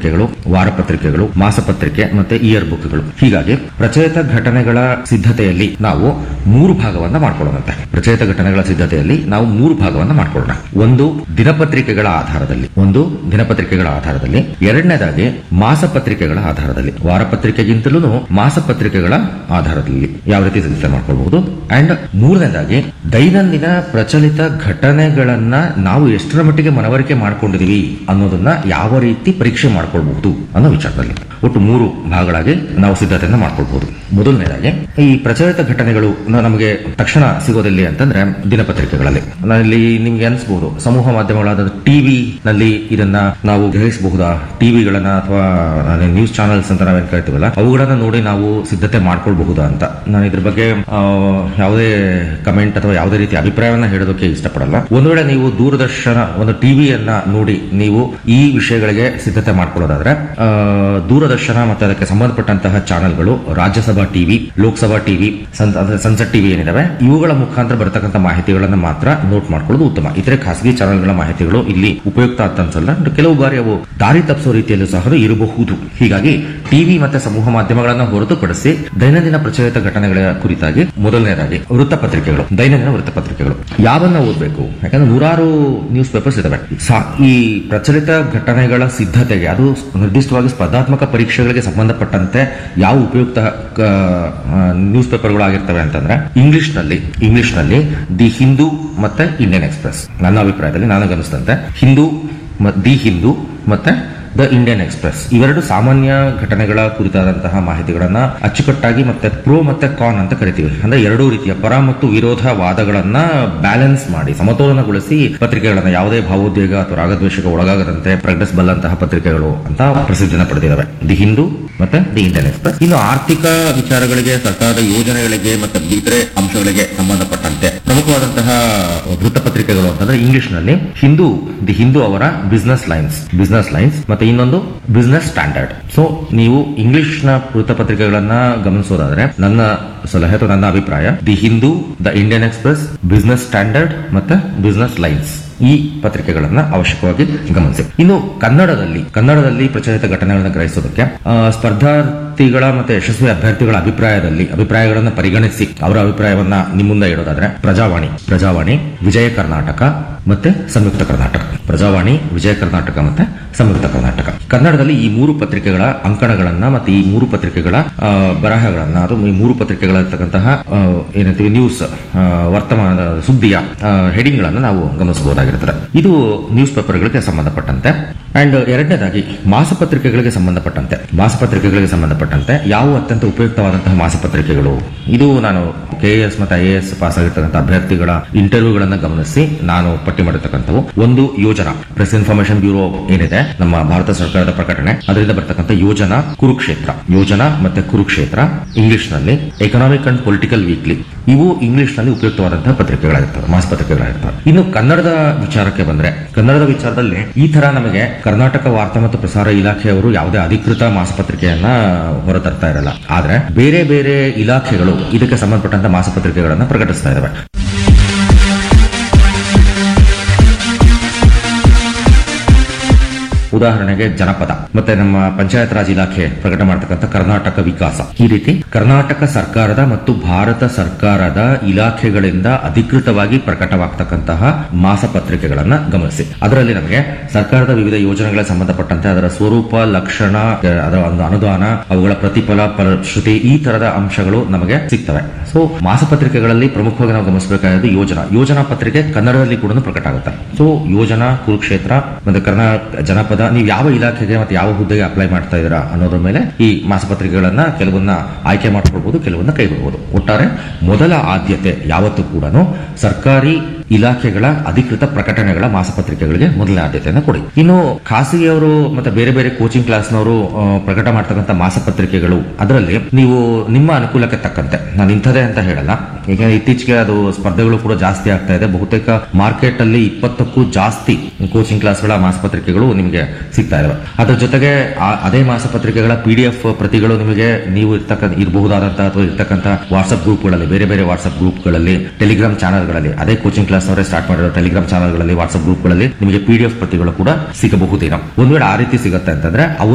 ದಿನಪತ್ರಿಕೆಗಳು ವಾರಪತ್ರಿಕೆಗಳು ಮಾಸಪತ್ರಿಕೆ ಮತ್ತೆ ಇಯರ್ ಬುಕ್ಗಳು ಹೀಗಾಗಿ ಪ್ರಚಲಿತ ಘಟನೆಗಳ ಸಿದ್ಧತೆಯಲ್ಲಿ ನಾವು ಮೂರು ಭಾಗವನ್ನ ಮಾಡ್ಕೊಳ್ಳೋಣಂತೆ ಪ್ರಚಲಿತ ಘಟನೆಗಳ ಸಿದ್ಧತೆಯಲ್ಲಿ ನಾವು ಮೂರು ಭಾಗವನ್ನ ಮಾಡ್ಕೊಳ್ಳೋಣ ಒಂದು ದಿನಪತ್ರಿಕೆಗಳ ಆಧಾರದಲ್ಲಿ ಒಂದು ದಿನಪತ್ರಿಕೆಗಳ ಆಧಾರದಲ್ಲಿ ಎರಡನೇದಾಗಿ ಮಾಸಪತ್ರಿಕೆಗಳ ಆಧಾರದಲ್ಲಿ ವಾರಪತ್ರಿಕೆಗಿಂತಲೂ ಮಾಸಪತ್ರಿಕೆಗಳ ಆಧಾರದಲ್ಲಿ ಯಾವ ರೀತಿ ಸಿದ್ಧತೆ ಮಾಡ್ಕೊಳ್ಬಹುದು ಅಂಡ್ ಮೂರನೇದಾಗಿ ದೈನಂದಿನ ಪ್ರಚಲಿತ ಘಟನೆಗಳನ್ನ ನಾವು ಎಷ್ಟರ ಮಟ್ಟಿಗೆ ಮನವರಿಕೆ ಮಾಡ್ಕೊಂಡಿದೀವಿ ಅನ್ನೋದನ್ನ ಯಾವ ರೀತಿ ಪರೀಕ್ಷೆ ಮಾಡ್ಕೊಳ್ಬಹುದು ಅನ್ನೋ ವಿಚಾರದಲ್ಲಿ ಒಟ್ಟು ಮೂರು ಭಾಗಗಳಾಗಿ ನಾವು ಸಿದ್ಧತೆಯನ್ನ ಮಾಡ್ಕೊಳ್ಬಹುದು ಮೊದಲನೇದಾಗಿ ಈ ಪ್ರಚಲಿತ ಘಟನೆಗಳು ನ- ನಮಗೆ ತಕ್ಷಣ ಸಿಗೋದಿಲ್ಲ ಅಂತಂದ್ರೆ ದಿನಪತ್ರಿಕೆಗಳಲ್ಲಿ ಇಲ್ಲಿ ನಿಮ್ಗೆ ಅನ್ಸ್ಬಹುದು ಸಮೂಹ ಮಾಧ್ಯಮಗಳಾದ ಟಿವಿ ನಲ್ಲಿ ಇದನ್ನ ನಾವು ಗ್ರಹಿಸಬಹುದಾ ಟಿವಿಗಳನ್ನ ಅಥವಾ ನ್ಯೂಸ್ ಚಾನೆಲ್ಸ್ ಅಂತ ನಾವೇನ್ ಕರಿತೀವಲ್ಲ ಅವುಗಳನ್ನ ನೋಡಿ ನಾವು ಸಿದ್ಧತೆ ಮಾಡ್ಕೊಳ್ಬಹುದಾ ಅಂತ ನಾನು ಇದ್ರ ಬಗ್ಗೆ ಆ, ಯಾವುದೇ ಕಮೆಂಟ್ ಅಥವಾ ಯಾವುದೇ ರೀತಿ ಅಭಿಪ್ರಾಯವನ್ನ ಹೇಳೋದಕ್ಕೆ ಇಷ್ಟಪಡಲ್ಲ ಒಂದು ವೇಳೆ ನೀವು ದೂರದರ್ಶನ ಒಂದು ಟಿವಿಯನ್ನ ನೋಡಿ ನೀವು ಈ ವಿಷಯಗಳಿಗೆ ಸಿದ್ಧತೆ ಮಾಡ್ಕೊಳ್ಳೋದಾದ್ರೆ ಆ, ದೂರದರ್ಶನ ಮತ್ತೆ ಅದಕ್ಕೆ ಸಂಬಂಧಪಟ್ಟಂತಹ ಚಾನೆಲ್ಗಳು Rajya Sabha TV Lok Sabha TV Sansad TV ಏನಿದಾವೆ ಇವುಗಳ ಮುಖಾಂತರ ಬರತಕ್ಕಂಥ ಮಾಹಿತಿಗಳನ್ನ ಮಾತ್ರ ನೋಟ್ ಮಾಡ್ಕೊಳ್ಳೋದು ಉತ್ತಮ ಇತರೆ ಖಾಸಗಿ ಚಾನೆಲ್ಗಳ ಮಾಹಿತಿಗಳು ಇಲ್ಲಿ ಉಪಯುಕ್ತ ಅಂತ ಅನ್ಸಲ್ಲ And ಕೆಲವು ಬಾರಿ ಅವು ದಾರಿ ತಪ್ಪಿಸೋ ರೀತಿಯಲ್ಲೂ ಸಹ ಇರಬಹುದು ಹೀಗಾಗಿ ಟಿವಿ ಮತ್ತೆ ಸಮೂಹ ಮಾಧ್ಯಮಗಳನ್ನ ಹೊರತುಪಡಿಸಿ ದೈನಂದಿನ ಪ್ರಚಲಿತ ಘಟನೆಗಳ ಕುರಿತಾಗಿ ಮೊದಲನೇದಾಗಿ ವೃತ್ತಪತ್ರಿಕೆಗಳು ದೈನಂದಿನ ವೃತ್ತಪತ್ರಿಕೆಗಳು ಯಾವನ್ನ ಓದಬೇಕು ಯಾಕಂದ್ರೆ ನೂರಾರು ನ್ಯೂಸ್ ಪೇಪರ್ಸ್ ಇದಾವೆ ಸಾ- ಈ ಪ್ರಚಲಿತ ಘಟನೆಗಳ ಸಿದ್ಧತೆಗೆ ಅದು ನಿರ್ದಿಷ್ಟವಾಗಿ ಸ್ಪರ್ಧಾತ್ಮಕ ಪರೀಕ್ಷೆಗಳಿಗೆ ಸಂಬಂಧಪಟ್ಟಂತೆ ಯಾವ ಉಪಯುಕ್ತ ನ್ಯೂಸ್ ಪೇಪರ್ಗಳು ಆಗಿರ್ತವೆ ಅಂತಂದ್ರೆ ಇಂಗ್ಲಿಷ್ ನಲ್ಲಿ ಇಂಗ್ಲಿಷ್ ನಲ್ಲಿ ದಿ ಹಿಂದೂ ಮತ್ತೆ ಇಂಡಿಯನ್ ಎಕ್ಸ್ಪ್ರೆಸ್ ನನ್ನ ಅಭಿಪ್ರಾಯದಲ್ಲಿ ನನಗನ್ನಿಸ್ತಂತೆ ಹಿಂದೂ ಮ- ದಿ ಹಿಂದೂ ಮತ್ತೆ ದ ಇಂಡಿಯನ್ ಎಕ್ಸ್ಪ್ರೆಸ್ ಇವೆರಡು ಸಾಮಾನ್ಯ ಘಟನೆಗಳ ಕುರಿತಾದಂತಹ ಮಾಹಿತಿಗಳನ್ನ ಅಚ್ಚುಕಟ್ಟಾಗಿ ಮತ್ತೆ ಪ್ರೋ ಮತ್ತೆ ಕಾನ್ ಅಂತ ಕರಿತೀವಿ ಅಂದ್ರೆ ಎರಡೂ ರೀತಿಯ ಪರ ಮತ್ತು ವಿರೋಧ ವಾದಗಳನ್ನ ಬ್ಯಾಲೆನ್ಸ್ ಮಾಡಿ ಸಮತೋಲನಗೊಳಿಸಿ ಪತ್ರಿಕೆಗಳನ್ನ ಯಾವುದೇ ಭಾವೋದ್ವೇಗ ಅಥವಾ ರಾಗದ್ವೇಷಕ್ಕೆ ಒಳಗಾಗದಂತೆ ಪ್ರಕಟಿಸಬಲ್ಲಂತಹ ಪತ್ರಿಕೆಗಳು ಅಂತ ಪ್ರಸಿದ್ಧಿನ ಪಡೆದಿದ್ದಾವೆ ದಿ ಹಿಂದೂ ಮತ್ತೆ ದಿ ಇಂಡಿಯನ್ ಎಕ್ಸ್ಪ್ರೆಸ್ ಇನ್ನು ಆರ್ಥಿಕ ವಿಚಾರಗಳಿಗೆ ಸರ್ಕಾರದ ಯೋಜನೆಗಳಿಗೆ ಮತ್ತೆ ಇತರೆ ಅಂಶಗಳಿಗೆ ಸಂಬಂಧಪಟ್ಟಂತೆ ಪ್ರಮುಖವಾದಂತಹ ವೃತ್ತಪತ್ರಿಕೆಗಳು ಅಂತಂದ್ರೆ ಇಂಗ್ಲಿಷ್ ನಲ್ಲಿ ಹಿಂದೂ ದಿ ಹಿಂದೂ ಅವರ ಬಿಸ್ನೆಸ್ ಲೈನ್ಸ್ ಬಿಸ್ನೆಸ್ ಲೈನ್ಸ್ ಮತ್ತೆ ಇನ್ನೊಂದು ಬಿಸ್ನೆಸ್ ಸ್ಟ್ಯಾಂಡರ್ಡ್ ಸೊ ನೀವು ಇಂಗ್ಲಿಷ್ ನ ವೃತ್ತಪತ್ರಿಕೆಗಳನ್ನ ಗಮನಿಸೋದಾದ್ರೆ ನನ್ನ ಸಲಹೆ ಅಥವಾ ನನ್ನ ಅಭಿಪ್ರಾಯ the Hindu the Indian express business standard ಮತ್ತೆ ಬಿಸ್ನೆಸ್ ಲೈನ್ಸ್ ಈ ಪತ್ರಿಕೆಗಳನ್ನ ಅವಶ್ಯಕವಾಗಿ ಗಮನಿಸಿ ಇನ್ನು ಕನ್ನಡದಲ್ಲಿ ಕನ್ನಡದಲ್ಲಿ ಪ್ರಚಲಿತ ಘಟನೆಗಳನ್ನು ಗ್ರಹಿಸೋದಕ್ಕೆ ಆ, ಸ್ಪರ್ಧಾರ್ಥಿಗಳ ಮತ್ತೆ ಯಶಸ್ವಿ ಅಭ್ಯರ್ಥಿಗಳ ಅಭಿಪ್ರಾಯದಲ್ಲಿ ಅಭಿಪ್ರಾಯಗಳನ್ನು ಪರಿಗಣಿಸಿ ಅವರ ಅಭಿಪ್ರಾಯವನ್ನ ನಿಮ್ಮ ಮುಂದೆ ಇಡೋದಾದ್ರೆ ಪ್ರಜಾವಾಣಿ ಪ್ರಜಾವಾಣಿ ವಿಜಯ ಕರ್ನಾಟಕ ಮತ್ತೆ ಸಂಯುಕ್ತ ಕರ್ನಾಟಕ ಪ್ರಜಾವಾಣಿ ವಿಜಯ ಕರ್ನಾಟಕ ಮತ್ತೆ ಸಂಯುಕ್ತ ಕರ್ನಾಟಕ ಕನ್ನಡದಲ್ಲಿ ಈ ಮೂರು ಪತ್ರಿಕೆಗಳ ಅಂಕಣಗಳನ್ನ ಮತ್ತೆ ಈ ಮೂರು ಪತ್ರಿಕೆಗಳ ಆ, ಬರಹಗಳನ್ನ ಅದು ಈ ಮೂರು ಪತ್ರಿಕೆಗಳಿರ್ತಕ್ಕಂತಹ ಆ, ಏನಂತೀವಿ ನ್ಯೂಸ್ ಆ, ವರ್ತಮಾನದ ಸುದ್ದಿಯ ಹೆಡಿಂಗ್ ಗಳನ್ನ ನಾವು ಗಮನಿಸಬಹುದಾಗಿರುತ್ತದೆ ಇದು ನ್ಯೂಸ್ ಪೇಪರ್ಗಳಿಗೆ ಸಂಬಂಧಪಟ್ಟಂತೆ ಅಂಡ್ ಎರಡನೇದಾಗಿ ಮಾಸಪತ್ರಿಕೆಗಳಿಗೆ ಸಂಬಂಧಪಟ್ಟಂತೆ ಮಾಸಪತ್ರಿಕೆಗಳಿಗೆ ಸಂಬಂಧಪಟ್ಟಂತೆ ಯಾವ ಅತ್ಯಂತ ಉಪಯುಕ್ತವಾದಂತಹ ಮಾಸಪತ್ರಿಕೆಗಳು ಇದು ನಾನು ಕೆ ಎಸ್ ಮತ್ತೆ ಐ ಎಸ್ ಪಾಸ್ ಆಗಿರ್ತಕ್ಕಂಥ ಅಭ್ಯರ್ಥಿಗಳ ಇಂಟರ್ವ್ಯೂಗಳನ್ನ ಗಮನಿಸಿ ನಾನು ಪಟ್ಟಿ ಮಾಡಿರ್ತಕ್ಕಂಥವು ಒಂದು ಯೋಜನಾ ಪ್ರೆಸ್ ಇನ್ಫಾರ್ಮೇಶನ್ ಬ್ಯೂರೋ ಏನಿದೆ ನಮ್ಮ ಭಾರತ ಸರ್ಕಾರದ ಪ್ರಕಟಣೆ ಅದರಿಂದ ಬರ್ತಕ್ಕಂಥ ಯೋಜನಾ ಕುರುಕ್ಷೇತ್ರ ಯೋಜನಾ ಮತ್ತೆ ಕುರುಕ್ಷೇತ್ರ ಇಂಗ್ಲಿಷ್ ನಲ್ಲಿ ಎಕನಾಮಿಕ್ ಅಂಡ್ ಪೊಲಿಟಿಕಲ್ ವೀಕ್ಲಿ ಇವು ಇಂಗ್ಲಿಷ್ ನಲ್ಲಿ ಉಪಯುಕ್ತವಾದಂತಹ ಪತ್ರಿಕೆಗಳಾಗಿರ್ತವೆ ಮಾಸಪತ್ರಿಕೆಗಳಾಗಿರ್ತವೆ ಇನ್ನು ಕನ್ನಡದ ವಿಚಾರಕ್ಕೆ ಬಂದ್ರೆ ಕನ್ನಡದ ವಿಚಾರದಲ್ಲಿ ಈ ತರ ನಮಗೆ ಕರ್ನಾಟಕ ವಾರ್ತಾ ಮತ್ತು ಪ್ರಸಾರ ಇಲಾಖೆಯವರು ಯಾವುದೇ ಅಧಿಕೃತ ಮಾಸಪತ್ರಿಕೆಯನ್ನ ಹೊರತರ್ತಾ ಇರಲ್ಲ ಆದ್ರೆ ಬೇರೆ ಬೇರೆ ಇಲಾಖೆಗಳು ಇದಕ್ಕೆ ಸಂಬಂಧಪಟ್ಟಂತ ಮಾಸಪತ್ರಿಕೆಗಳನ್ನ ಪ್ರಕಟಿಸ್ತಾ ಇದಾವೆ ಉದಾಹರಣೆಗೆ ಜನಪದ ಮತ್ತೆ ನಮ್ಮ ಪಂಚಾಯತ್ ರಾಜ್ ಇಲಾಖೆ ಪ್ರಕಟ ಮಾಡತಕ್ಕಂಥ ಕರ್ನಾಟಕ ವಿಕಾಸ ಈ ರೀತಿ ಕರ್ನಾಟಕ ಸರ್ಕಾರದ ಮತ್ತು ಭಾರತ ಸರ್ಕಾರದ ಇಲಾಖೆಗಳಿಂದ ಅಧಿಕೃತವಾಗಿ ಪ್ರಕಟವಾಗ್ತಕ್ಕಂತಹ ಮಾಸಪತ್ರಿಕೆಗಳನ್ನ ಗಮನಿಸಿ ಅದರಲ್ಲಿ ನಮಗೆ ಸರ್ಕಾರದ ವಿವಿಧ ಯೋಜನೆಗಳಿಗೆ ಸಂಬಂಧಪಟ್ಟಂತೆ ಅದರ ಸ್ವರೂಪ ಲಕ್ಷಣ ಅದರ ಒಂದು ಅನುದಾನ ಅವುಗಳ ಪ್ರತಿಫಲ ಫಲಶ್ರುತಿ ಈ ತರದ ಅಂಶಗಳು ನಮಗೆ ಸಿಗ್ತವೆ ಸೊ ಮಾಸಪತ್ರಿಕೆಗಳಲ್ಲಿ ಪ್ರಮುಖವಾಗಿ ನಾವು ಗಮನಿಸಬೇಕಾದ ಯೋಜನಾ ಯೋಜನಾ ಪತ್ರಿಕೆ ಕನ್ನಡದಲ್ಲಿ ಕೂಡ ಪ್ರಕಟ ಆಗುತ್ತೆ ಸೊ ಯೋಜನಾ ಕುರುಕ್ಷೇತ್ರ ಮತ್ತೆ ಕರ್ನಾಟಕ ಜನಪದ ನೀವು ಯಾವ ಇಲಾಖೆಗೆ ಮತ್ತೆ ಯಾವ ಹುದ್ದೆಗೆ ಅಪ್ಲೈ ಮಾಡ್ತಾ ಇದ್ದೀರಾ ಅನ್ನೋದ್ರ ಮೇಲೆ ಈ ಮಾಸಪತ್ರಿಕೆಗಳನ್ನ ಕೆಲವನ್ನ ಆಯ್ಕೆ ಮಾಡ್ಕೊಳ್ಬಹುದು ಕೆಲವನ್ನ ಕೈಬಿಡಬಹುದು ಒಟ್ಟಾರೆ ಮೊದಲ ಆದ್ಯತೆ ಯಾವತ್ತೂ ಕೂಡ ಸರ್ಕಾರಿ ಇಲಾಖೆಗಳ ಅಧಿಕೃತ ಪ್ರಕಟಣೆಗಳ ಮಾಸಪತ್ರಿಕೆಗಳಿಗೆ ಮೊದಲನೇ ಆದ್ಯತೆಯನ್ನು ಕೊಡಿ ಇನ್ನು ಖಾಸಗಿಯವರು ಮತ್ತೆ ಬೇರೆ ಬೇರೆ ಕೋಚಿಂಗ್ ಕ್ಲಾಸ್ನವರು ಆ, ಪ್ರಕಟ ಮಾಡ್ತಕ್ಕಂಥ ಮಾಸಪತ್ರಿಕೆಗಳು ಅದರಲ್ಲಿ ನೀವು ನಿಮ್ಮ ಅನುಕೂಲಕ್ಕೆ ತಕ್ಕಂತೆ ನಾನು ಇಂಥದೇ ಅಂತ ಹೇಳಲ್ಲ ಈಗ ಇತ್ತೀಚೆಗೆ ಅದು ಸ್ಪರ್ಧೆಗಳು ಕೂಡ ಜಾಸ್ತಿ ಆಗ್ತಾ ಇದೆ ಬಹುತೇಕ ಮಾರ್ಕೆಟ್ ಅಲ್ಲಿ ಇಪ್ಪತ್ತಕ್ಕೂ ಜಾಸ್ತಿ ಕೋಚಿಂಗ್ ಕ್ಲಾಸ್ಗಳ ಮಾಸಪತ್ರಿಕೆಗಳು ನಿಮಗೆ ಸಿಗ್ತಾ ಇದಾವೆ ಅದರ ಜೊತೆಗೆ ಆ- ಅದೇ ಮಾಸಪತ್ರಿಕೆಗಳ ಪಿ ಡಿ ಎಫ್ ಪ್ರತಿಗಳು ನಿಮಗೆ ನೀವು ಇರ್ತಕ್ಕ ಇರಬಹುದಾದಂತಹ ಅಥವಾ ಇರ್ತಕ್ಕಂಥ ವಾಟ್ಸ್ಆಪ್ ಗ್ರೂಪ್ಗಳಲ್ಲಿ ಬೇರೆ ಬೇರೆ ವಾಟ್ಸ್ಆಪ್ ಗ್ರೂಪ್ಗಳಲ್ಲಿ ಟೆಲಿಗ್ರಾಮ್ ಚಾನಲ್ಗಳಲ್ಲಿ ಅದೇ ಕೋಚಿಂಗ್ ಕ್ಲಾಸ್ನವರೇ ಸ್ಟಾರ್ಟ್ ಮಾಡಿರೋ ಟೆಲಿಗ್ರಾಮ್ ಚಾನಲ್ಗಳಲ್ಲಿ ವಾಟ್ಸ್ಆಪ್ ಗ್ರೂಪ್ಗಳಲ್ಲಿ ನಿಮಗೆ ಪಿ ಡಿ ಎಫ್ ಪ್ರತಿಗಳು ಕೂಡ ಸಿಗಬಹುದೇನೋ ಒಂದು ವೇಳೆ ಆ ರೀತಿ ಸಿಗುತ್ತೆ ಅಂತಂದ್ರೆ ಅವು